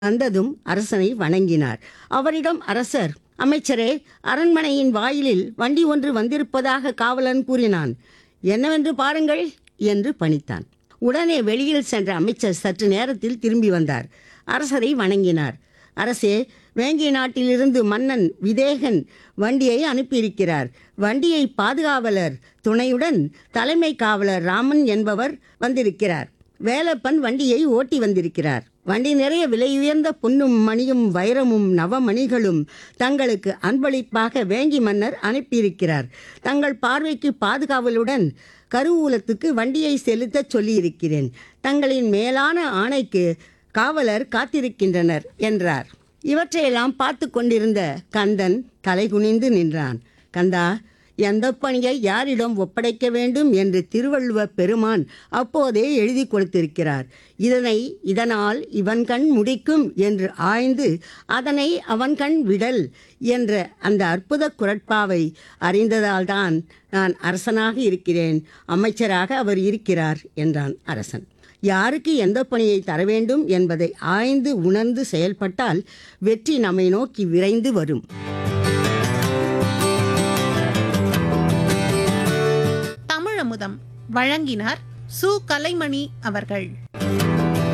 வந்ததும் அரசனை வணங்கினார் அவரிடம் அரசர் அமைச்சரே அரண்மனையின் வாயிலில் வண்டி ஒன்று வந்திருப்பதாக காவலன் கூறினான் என்னவென்று பாருங்கள் என்று பணித்தான் உடனே வெளியில் சென்ற அமைச்சர் சற்று நேரத்தில் திரும்பி வந்தார் அரசரை வணங்கினார் அரசே வேங்கை நாட்டிலிருந்து மன்னன் விதேகன் வண்டியை அனுப்பியிருக்கிறார் வண்டியை பாதுகாவலர் துணையுடன் தலைமை காவலர் ராமன் என்பவர் வந்திருக்கிறார் வேலப்பன் வண்டியை ஓட்டி வந்திருக்கிறார் வண்டி நிறைய விலையுயர்ந்த பொன்னும் மணியும் வைரமும் நவமணிகளும் தங்களுக்கு அன்பளிப்பாக வேங்கி மன்னர் அனுப்பியிருக்கிறார் தங்கள் பார்வைக்கு பாதுகாவலுடன் கருவூலத்துக்கு வண்டியை செலுத்தச் சொல்லியிருக்கிறேன் தங்களின் மேலான ஆணைக்கு காவலர் காத்திருக்கின்றனர் என்றார் இவற்றையெல்லாம் பார்த்து கொண்டிருந்த கந்தன் தலைகுனிந்து நின்றான் கந்தா எந்த பணியை யாரிடம் ஒப்படைக்க வேண்டும் என்று திருவள்ளுவ பெருமான் அப்போதே எழுதி கொடுத்திருக்கிறார் இதனை இதனால் இவன் கண் முடிக்கும் என்று ஆய்ந்து அதனை அவன் கண் விடல் என்ற அந்த அற்புத குரட்பாவை அறிந்ததால்தான் நான் அரசனாக இருக்கிறேன் அமைச்சராக அவர் இருக்கிறார் என்றான் அரசன் யாருக்கு எந்த பணியை தர வேண்டும் என்பதை ஆய்ந்து உணர்ந்து செயல்பட்டால் வெற்றி நம்மை நோக்கி விரைந்து வரும் தமிழமுதம் வழங்கினார் சு கலைமணி அவர்கள்